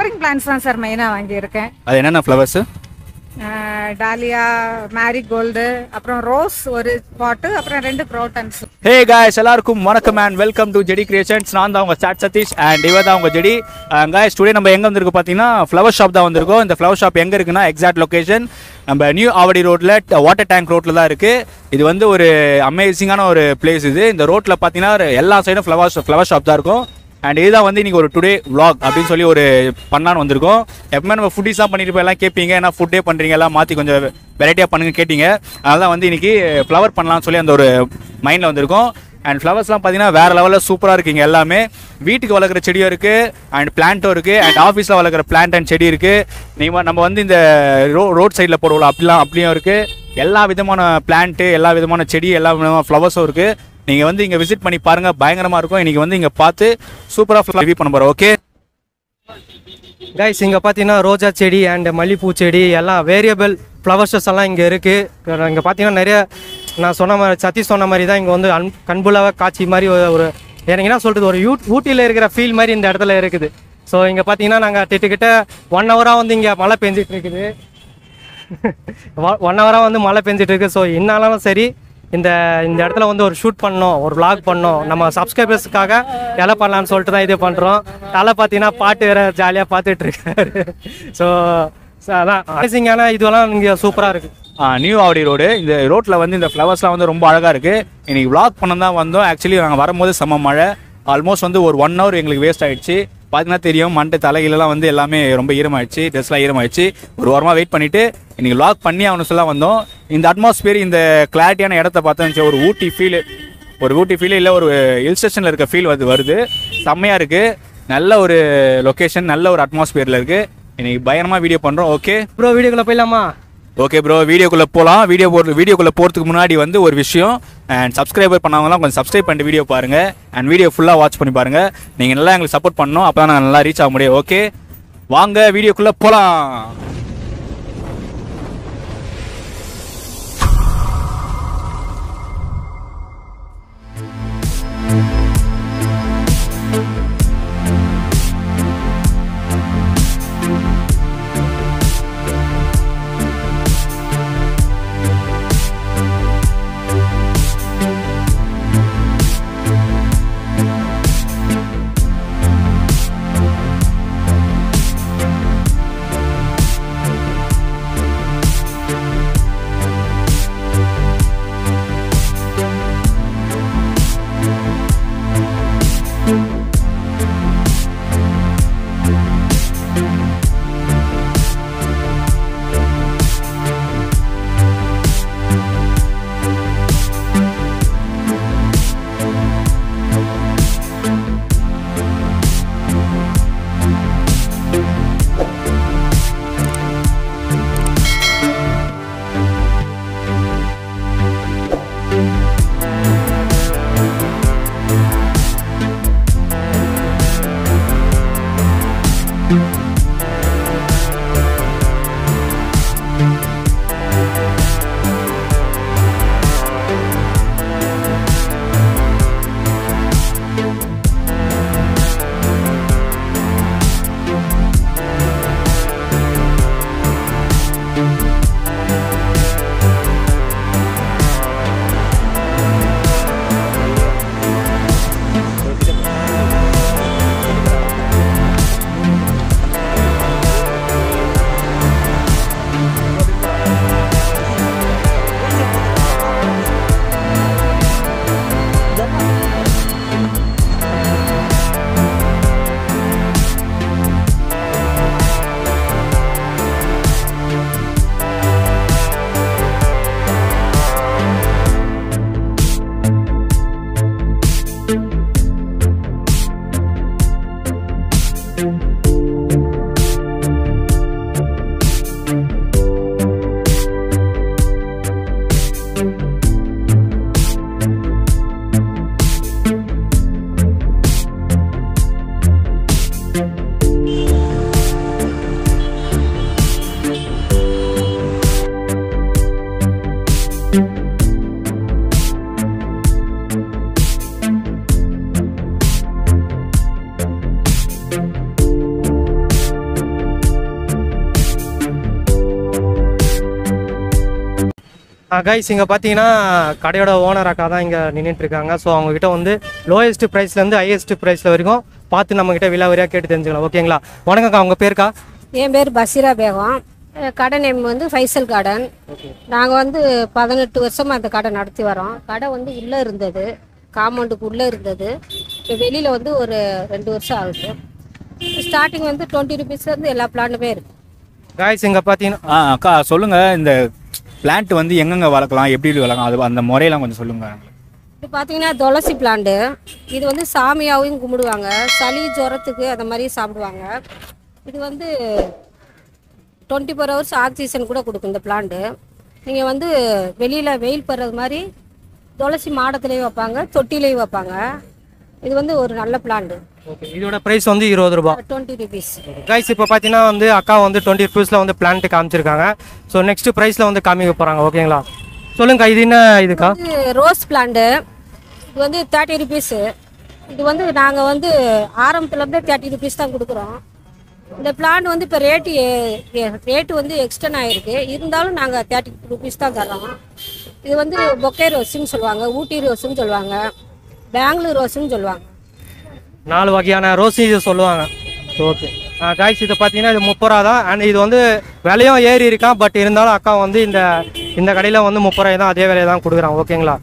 flowering plans தான் sir மெயினாக வாங்கியிருக்கேன் அது என்னென்ன ஃப்ளவர்ஸு டாலியா மேரிகோல்டு அப்புறம் ரோஸ் ஒரு பாட்டு அப்புறம் ரெண்டு குரோட்டன்ஸ் ஹே காய்ஸ் எல்லாருக்கும் வணக்கம் and welcome to JD creations நான் தான் உங்க சாட் சதீஷ் அண்ட் இவர் தான் உங்க ஜெடி காய்ஸ் டுடே நம்ம எங்கே வந்திருக்கோம் பார்த்தீங்கன்னா ஃப்ளவர் ஷாப் தான் வந்திருக்கோம் இந்த ஃப்ளவர் ஷாப் எங்கே இருக்குன்னா எக்ஸாக்ட் லொகேஷன் நம்ம நியூ ஆவடி ரோட்டில் வாட்டர் டேங்க் ரோட்டில் தான் இருக்குது இது வந்து ஒரு அமேசிங்கான ஒரு பிளேஸ் இது இந்த ரோட்டில் பார்த்தீங்கன்னா ஒரு எல்லா சைடும் ஃப்ளவர் ஃப்ளவர் ஷாப் தான் இருக்கும் அண்ட் இதுதான் வந்து இன்னைக்கு ஒரு டுடே vlog அப்படின்னு சொல்லி ஒரு பண்ணான்னு வந்திருக்கோம் எப்பவுமே நம்ம ஃபுட்டிஸ் தான் பண்ணிட்டு போய் எல்லாம் கேட்பீங்க ஏன்னா ஃபுட்டே பண்ணுறீங்க எல்லாம் மாற்றி கொஞ்சம் வெரைட்டியாக பண்ணுங்க கேட்டீங்க அதனால தான் வந்து இன்னைக்கு ஃப்ளவர் பண்ணலாம்னு சொல்லி அந்த ஒரு மைண்டில் வந்திருக்கோம் அண்ட் ஃப்ளவர்ஸ்லாம் பார்த்தீங்கன்னா வேறு லெவலில் சூப்பராக இருக்குங்க எல்லாமே வீட்டுக்கு வளர்க்குற செடியும் இருக்குது அண்ட் பிளான்ட்டும் இருக்குது அண்ட் ஆஃபீஸில் வளர்க்குற பிளான்ட் அண்ட் செடி இருக்குது நீங்கள் நம்ம வந்து இந்த ரோ ரோட் சைடில் போடுவோம் அப்படிலாம் அப்படியும் இருக்குது எல்லா விதமான பிளான்ட்டு எல்லா விதமான செடி எல்லா விதமான ஃப்ளவர்ஸும் இருக்குது நீங்கள் வந்து இங்கே விசிட் பண்ணி பாருங்கள் பயங்கரமாக இருக்கும் இன்றைக்கி வந்து இங்கே பார்த்து சூப்பராக ரிவ்யூ பண்ண போகிறோம் ஓகே கைஸ் இங்கே பார்த்தீங்கன்னா ரோஜா செடி அண்ட் மல்லிப்பூ செடி எல்லாம் வேரியபிள் ஃப்ளவர்ஸஸ் எல்லாம் இங்கே இருக்குது இங்கே பார்த்தீங்கன்னா நிறைய நான் சொன்ன மாதிரி சத்தி சொன்ன மாதிரி தான் இங்கே வந்து அன் கண்புலாக காட்சி மாதிரி ஒரு- ஒரு எனக்கு என்ன சொல்கிறது ஒரு யூ ஊட்டியில் இருக்கிற ஃபீல் மாதிரி இந்த இடத்துல இருக்குது ஸோ இங்கே பார்த்தீங்கன்னா நாங்கள் கிட்ட ஒன் ஹவராக வந்து இங்கே மழை பெஞ்சிட்டு இருக்குது ஒன் ஹவராக வந்து மழை பெஞ்சிட்டு இருக்கு ஸோ என்னாலும் சரி இந்த இந்த இடத்துல வந்து ஒரு ஷூட் பண்ணோம் ஒரு vlog பண்ணோம் நம்ம சப்ஸ்கிரைபர்ஸ்க்காக எல்லாம் பண்ணலாம்னு சொல்லிட்டு தான் இது பண்ணுறோம் தலை பார்த்தீங்கன்னா பாட்டு வேற ஜாலியாக பார்த்துட்டு இருக்காரு ஸோ அதான் அமேசிங்கான இதுவெல்லாம் இங்கே சூப்பராக இருக்குது நியூ ஆவடி ரோடு இந்த ரோட்டில் வந்து இந்த ஃப்ளவர்ஸ்லாம் வந்து ரொம்ப அழகாக இருக்குது இன்னைக்கு vlog பண்ண தான் வந்தோம் ஆக்சுவலி நாங்கள் வரும்போது செம்ம மழை ஆல்மோஸ்ட் வந்து ஒரு ஒன் ஹவர் எங்களுக்கு வேஸ்ட் ஆயிடுச்சு பார்த்தீங்கன்னா தெரியும் மண்டை தலையிலலாம் வந்து எல்லாமே ரொம்ப ஈரமாயிடுச்சு ட்ரெஸ்லாம் ஈரமாயிடுச்சு ஒரு வாரமாக வெயிட் பண்ணிவிட்டு இன்னைக்கு vlog பண்ணி அவனு சொல்ல வந்தோம் இந்த அட்மாஸ்பியர் இந்த கிளாரிட்டியான இடத்த பார்த்தா ஒரு ஊட்டி ஃபீல் ஒரு ஊட்டி ஃபீல் இல்லை ஒரு ஹில் ஸ்டேஷனில் இருக்க ஃபீல் வந்து வருது செம்மையாக இருக்குது நல்ல ஒரு லொக்கேஷன் நல்ல ஒரு அட்மாஸ்பியரில் இருக்குது இன்னைக்கு பயங்கரமாக வீடியோ பண்ணுறோம் ஓகே ப்ரோ வீடியோக்குள்ளே போயிடலாமா ஓகே ப்ரோ வீடியோக்குள்ளே போகலாம் வீடியோ போடுற வீடியோக்குள்ளே போகிறதுக்கு முன்னாடி வந்து ஒரு விஷயம் அண்ட் சப்ஸ்கிரைபர் பண்ணவங்களாம் கொஞ்சம் சப்ஸ்கிரைப் பண்ணிட்டு வீடியோ பாருங்கள் அண்ட் வீடியோ ஃபுல்லாக வாட்ச் பண்ணி பாருங்கள் நீங்கள் நல்லா எங்களுக்கு சப்போர்ட் பண்ணணும் அப்போ தான் நல்லா ரீச் ஆக முடியும் ஓகே வாங்க வீடியோக்குள்ளே போகலாம் கைஸ் இங்கே பார்த்தீங்கன்னா கடையோட ஓனர் அக்கா தான் இங்கே நின்றுட்டு இருக்காங்க ஸோ அவங்ககிட்ட வந்து லோயஸ்ட் ப்ரைஸ்லேருந்து ஹையஸ்ட் ப்ரைஸில் வரைக்கும் பார்த்து நம்மக்கிட்ட விலை வரையாக கேட்டு தெரிஞ்சுக்கலாம் ஓகேங்களா வணக்கம்க்கா உங்கள் பேருக்கா என் பேர் பஷீரா பேகம் அஹ் கடை நேம் வந்து ஃபைசல் கார்டன் நாங்கள் வந்து பதினெட்டு வருஷமாக அந்த கடை நடத்தி வரோம் கடை வந்து உள்ளே இருந்தது காம்பவுண்டுக்கு உள்ளே இருந்தது இப்போ வெளியில் வந்து ஒரு ரெண்டு வருஷம் ஆகுது ஸ்டார்டிங் வந்து டுவெண்ட்டி ருபீஸ்லேருந்து எல்லா பிளானுமே இருக்குது காய்ஸ் இங்கே பார்த்தீங்கன்னா ஆ அக்கா சொல்லுங்க இந்த பிளான்ட் வந்து எங்கெங்க வளர்க்கலாம் எப்படி வளர்க்கலாம் அது அந்த முறையெல்லாம் கொஞ்சம் சொல்லுங்க இது பார்த்தீங்கன்னா துளசி பிளான்ட்டு இது வந்து சாமியாவையும் கும்பிடுவாங்க சளி ஜுரத்துக்கு அந்த மாதிரி சாப்பிடுவாங்க இது வந்து டுவெண்ட்டி ஃபோர் ஹவர்ஸ் ஆக்சிஜன் கூட கொடுக்கும் இந்த பிளான்ட்டு நீங்கள் வந்து வெளியில் வெயில் படுறது மாதிரி துளசி மாடத்துலேயும் வைப்பாங்க தொட்டிலையும் வைப்பாங்க இது வந்து ஒரு நல்ல பிளான்ட்டு ஓகே இதோட ப்ரைஸ் வந்து இருபது ரூபா டுவெண்ட்டி ருபீஸ் கைஸ் இப்போ பார்த்தீங்கன்னா வந்து அக்கா வந்து டுவெண்ட்டி ருபீஸில் வந்து பிளான்ட் காமிச்சிருக்காங்க ஸோ நெக்ஸ்ட் ப்ரைஸில் வந்து காமிக்க போகிறாங்க ஓகேங்களா சொல்லுங்கக்கா இது என்ன இதுக்கா இது ரோஸ் பிளான்ட்டு இது வந்து தேர்ட்டி ருபீஸு இது வந்து நாங்கள் வந்து ஆரம்பத்துலேருந்தே தேர்ட்டி ருபீஸ் தான் கொடுக்குறோம் இந்த பிளான்ட் வந்து இப்போ ரேட்டு ரேட்டு வந்து எக்ஸ்டன் ஆகிருக்கு இருந்தாலும் நாங்கள் தேர்ட்டி ருபீஸ் தான் தர்றோம் இது வந்து பொக்கே ரோஸுன்னு சொல்லுவாங்க ஊட்டி ரோஸுன்னு சொல்லுவாங்க பெங்களூர் ரோஸுன்னு சொல்லுவாங்க நாலு வகையான ரோஸ் இது சொல்லுவாங்க ஓகே காய்ஸ் இது பார்த்தீங்கன்னா இது முப்பது ரூபா தான் அண்ட் இது வந்து விலையும் ஏறி இருக்கான் பட் இருந்தாலும் அக்கா வந்து இந்த இந்த கடையில் வந்து முப்பது ரூபாய் தான் அதே விலையை தான் கொடுக்குறாங்க ஓகேங்களா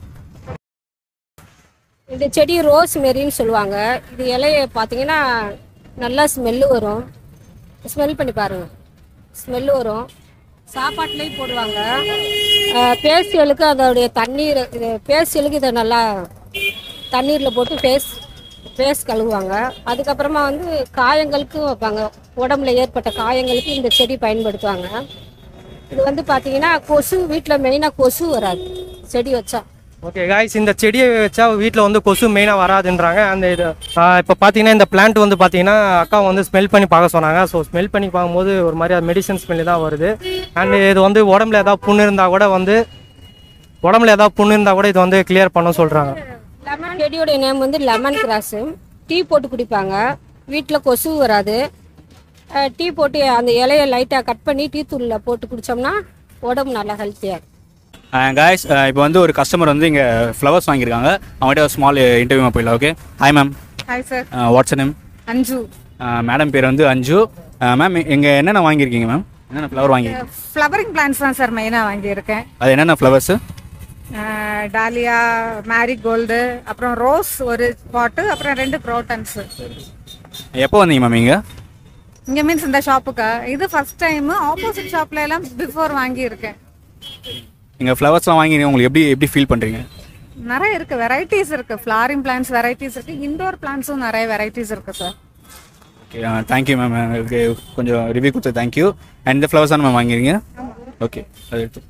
இந்த செடி ரோஸ் மெரின்னு சொல்லுவாங்க இது இலைய பார்த்தீங்கன்னா நல்லா ஸ்மெல்லு வரும் ஸ்மெல் பண்ணி பாருங்க ஸ்மெல்லு வரும் சாப்பாட்டுலேயும் போடுவாங்க பேசியலுக்கு அதோடைய தண்ணீர் இது பேசியலுக்கு இதை நல்லா தண்ணீரில் போட்டு ஃபேஸ் ஃபேஸ் கழுவுவாங்க அதுக்கப்புறமா வந்து காயங்களுக்கும் வைப்பாங்க உடம்புல ஏற்பட்ட காயங்களுக்கு இந்த செடி பயன்படுத்துவாங்க இது வந்து பார்த்தீங்கன்னா கொசு வீட்டில் மெயினாக கொசு வராது செடி வச்சா ஓகே காய்ஸ் இந்த செடியை வச்சா வீட்டில் வந்து கொசு மெயினாக வராதுன்றாங்க அந்த இது இப்போ பார்த்தீங்கன்னா இந்த பிளான்ட் வந்து பார்த்தீங்கன்னா அக்கா வந்து ஸ்மெல் பண்ணி பார்க்க சொன்னாங்க ஸோ ஸ்மெல் பண்ணி பார்க்கும்போது ஒரு மாதிரி மெடிசன் ஸ்மெல்லு தான் வருது அண்ட் இது வந்து உடம்புல ஏதாவது புண்ணு இருந்தால் கூட வந்து உடம்புல ஏதாவது புண்ணு இருந்தால் கூட இது வந்து கிளியர் பண்ண சொல்கிறாங்க லெமன் செடியோட நேம் வந்து லெமன் கிராஸு டீ போட்டு குடிப்பாங்க வீட்டில் கொசு வராது அஹ் டீ போட்டு அந்த இலைய லைட்டாக கட் பண்ணி டீ தூளில் போட்டு குடித்தோம்னா உடம்பு நல்லா ஹெல்த்தியாக இருக்கும் காய்ஸ் இப்போ வந்து ஒரு கஸ்டமர் வந்து இங்கே ஃப்ளவர்ஸ் வாங்கியிருக்காங்க அவங்ககிட்ட ஒரு ஸ்மால் இன்டர்வியூ போயிடலாம் okay hi ma'am hi sir what's name Anju madam பேர் வந்து அஞ்சு மேம் இங்கே என்னென்ன வாங்கியிருக்கீங்க மேம் என்னென்ன ஃப்ளவர் வாங்கியிருக்கீங்க ஃப்ளவரிங் பிளான்ஸ் தான் சார் மெயினாக வாங்கியிருக்கேன் அது என்னென்ன ஃப்ளவர்ஸு டாலியா மேரிகோல்டு அப்புறம் ரோஸ் ஒரு பாட்டு அப்புறம் ரெண்டு குரோட்டன்ஸு எப்போ வந்தீங்க மேம் இங்கே இங்கே மீன்ஸ் இந்த ஷாப்புக்கா இது ஃபர்ஸ்ட் டைம் ஆப்போசிட் ஷாப்ல எல்லாம் பிஃபோர் வாங்கியிருக்கேன் இங்கே ஃப்ளவர்ஸ்லாம் வாங்கி உங்களுக்கு எப்படி எப்படி ஃபீல் பண்ணுறீங்க நிறைய இருக்கு வெரைட்டிஸ் இருக்கு ஃப்ளாரிங் பிளான்ஸ் வெரைட்டிஸ் இருக்கு இண்டோர் பிளான்ஸும் நிறைய வெரைட்டிஸ் இருக்கு சார் ஓகே தேங்க்யூ மேம் எனக்கு கொஞ்சம் ரிவ்யூ கொடுத்து தேங்க்யூ அண்ட் இந்த ஃப்ளவர்ஸ் தான் மேம் வாங்கிருக்கீங்க ஓகே அது எடுத்து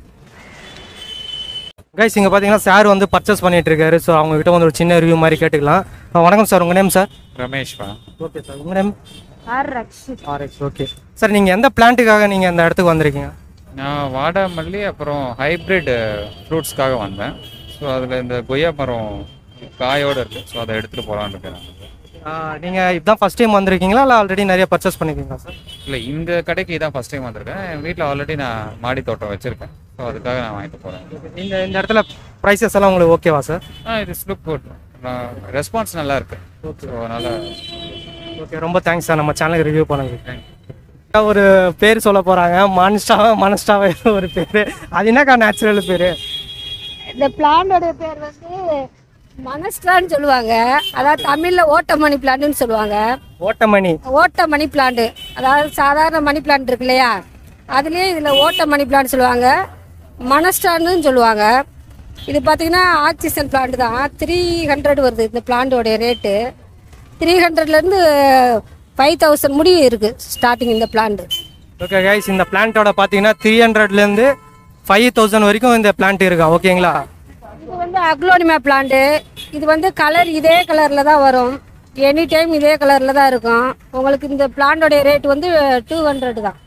கைஸ் இங்கே பார்த்தீங்கன்னா சார் வந்து பர்ச்சேஸ் பண்ணிட்டு இருக்காரு ஸோ அவங்க கிட்ட வந்து ஒரு சின்ன ரிவ்யூ மாதிரி கேட்டுக்கலாம் அஹ் வணக்கம் சார் உங்கள் நேம் சார் ரமேஷ்பா ஓகே சார் உங்கள் name R Rakshit RX okay sir நீங்கள் எந்த பிளான்ட்டுக்காக நீங்கள் இந்த இடத்துக்கு வந்திருக்கீங்க நான் வாடாமல்லி அப்புறம் ஹைப்ரிட் ஃப்ரூட்ஸ்க்காக வந்தேன் ஸோ அதில் இந்த கொய்யா மரம் காயோடு இருக்குது ஸோ அதை எடுத்துகிட்டு போகலான்னு இருக்கேன் நீங்கள் இதுதான் ஃபஸ்ட் டைம் வந்திருக்கீங்களா இல்லை ஆல்ரெடி நிறைய பர்ச்சேஸ் பண்ணிருக்கீங்களா சார் இல்லை இந்த கடைக்கு இதான் ஃபஸ்ட் டைம் வந்திருக்கேன் என் வீட்டில் ஆல்ரெடி நான் மாடி தோட்டம் வச்சுருக்கேன் ஸோ அதுக்காக நான் வாங்கிட்டு போகிறேன் நீங்கள் இந்த இடத்துல ப்ரைஸஸ் எல்லாம் உங்களுக்கு ஓகேவா சார் ஆ இது லுக் குட் ரெஸ்பான்ஸ் நல்லா இருக்கு ஸோ அதனால் ஓகே ரொம்ப தேங்க்ஸ் சார் நம்ம சேனலுக்கு ரிவ்யூ பண்ணதுக்கு ஒரு பேர் சொல்ல போகிறாங்க மனஸ்டாவா மனஸ்டாவா ஏதோ ஒரு பேர் அது என்னக்கா நேச்சுரல் பேர் இந்த பிளானோட பேர் வந்து மனஸ்ட்ரான்னு சொல்லுவாங்க அதாவது தமிழில் ஓட்ட மணி பிளான்ட்னு சொல்லுவாங்க ஓட்டமணி ஓட்ட மணி பிளான்ட் அதாவது சாதாரண மணி பிளான்ட் இருக்கு இல்லையா அதுலேயே இதில் ஓட்ட மணி பிளான்ட் சொல்லுவாங்க மனஸ்டான்னு சொல்லுவாங்க இது பார்த்தீங்கன்னா ஆக்சிஜன் பிளான்ட் தான் த்ரீ ஹண்ட்ரட் வருது இந்த பிளான்ட்டோடைய ரேட்டு த்ரீ ஹண்ட்ரட்லேருந்து ஃபைவ் தௌசண்ட் முடியும் இருக்குது ஸ்டார்டிங் இந்த பிளான்ட் ஓகே கைஸ் இந்த பிளான்ட்டோட பார்த்தீங்கன்னா த்ரீ ஹண்ட்ரட்லேருந்து ஃபைவ் தௌசண்ட் வரைக்கும் இந்த பிளான்ட் இருக்கா ஓகேங்களா இது வந்து அக்லோனிமா பிளான்ட்டு இது வந்து கலர் இதே கலரில் தான் வரும் எனி டைம் இதே கலரில் தான் இருக்கும் உங்களுக்கு இந்த பிளான்டோடைய ரேட் வந்து டூ ஹண்ட்ரட் தான்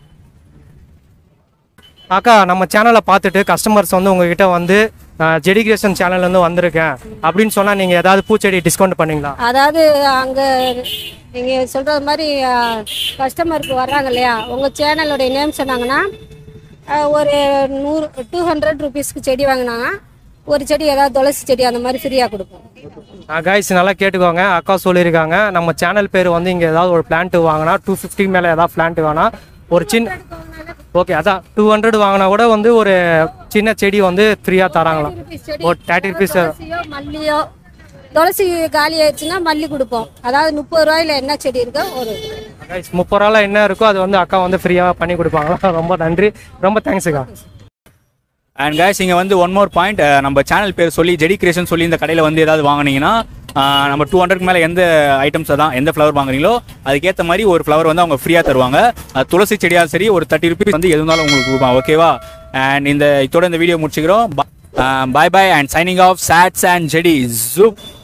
அக்கா நம்ம சேனலை பார்த்துட்டு கஸ்டமர்ஸ் வந்து உங்ககிட்ட வந்து ஜெடிகிரேஷன் சேனல்லேருந்து வந்திருக்கேன் அப்படின்னு சொன்னால் நீங்கள் ஏதாவது பூச்செடி டிஸ்கவுண்ட் பண்ணீங்களா அதாவது அங்கே நீங்கள் சொல்கிறது மாதிரி கஸ்டமருக்கு வர்றாங்க இல்லையா உங்கள் சேனலோடைய நேம் சொன்னாங்கன்னா அஹ், ஒரு நூறு டூ ஹண்ட்ரட் ருபீஸ்க்கு செடி வாங்கினாங்க ஒரு செடி ஏதாவது துளசி செடி அந்த மாதிரி ஃப்ரீயாக கொடுப்போம் கைஸ் நல்லா கேட்டுக்கோங்க அக்கா சொல்லியிருக்காங்க நம்ம சேனல் பேர் வந்து இங்கே ஏதாவது ஒரு பிளான்ட் வாங்கினா டூ ஃபிஃப்டி மேலே ஏதாவது பிளான்ட் வேணா ஒரு சின்ன ஓகே அதான் டூ ஹண்ட்ரட் வாங்கினா கூட வந்து ஒரு சின்ன செடி வந்து ஃப்ரீயாக தராங்களாம் ஒரு தேர்ட்டி ருபீஸ் துளசியோ மல்லியோ துளசி காலி ஆயிடுச்சுன்னா மல்லி கொடுப்போம் அதாவது முப்பது ரூபாயில என்ன செடி இருக்கோ ஒரு கைஸ் முப்பது ரூபால என்ன இருக்கோ அது வந்து அக்கா வந்து ஃப்ரீயாக பண்ணி கொடுப்பாங்களா ரொம்ப நன்றி ரொம்ப தேங்க்ஸுக்கா அண்ட் guys இங்கே வந்து ஒன் மோர் பாயிண்ட் நம்ம சேனல் பேர் சொல்லி ஜெடி கிரியேஷன் சொல்லி இந்த கடையில் வந்து ஏதாவது வாங்குனீங்கன்னா அஹ், நம்ம டூ ஹண்ட்ரட் மேலே எந்த ஐட்டம்ஸ் தான் எந்த ஃப்ளவர் வாங்குறீங்களோ அதுக்கேற்ற மாதிரி ஒரு ஃப்ளவர் வந்து அவங்க ஃப்ரீயாக தருவாங்க அது துளசி செடியாக சரி ஒரு தேர்ட்டி ருபீஸ் வந்து எது இருந்தாலும் உங்களுக்கு கொடுப்பாங்க ஓகேவா அண்ட் இந்த இதோட இந்த வீடியோ முடிச்சுக்கிறோம் bye bye and signing off சாட்ஸ் அண்ட் ஜெடி ஜூப்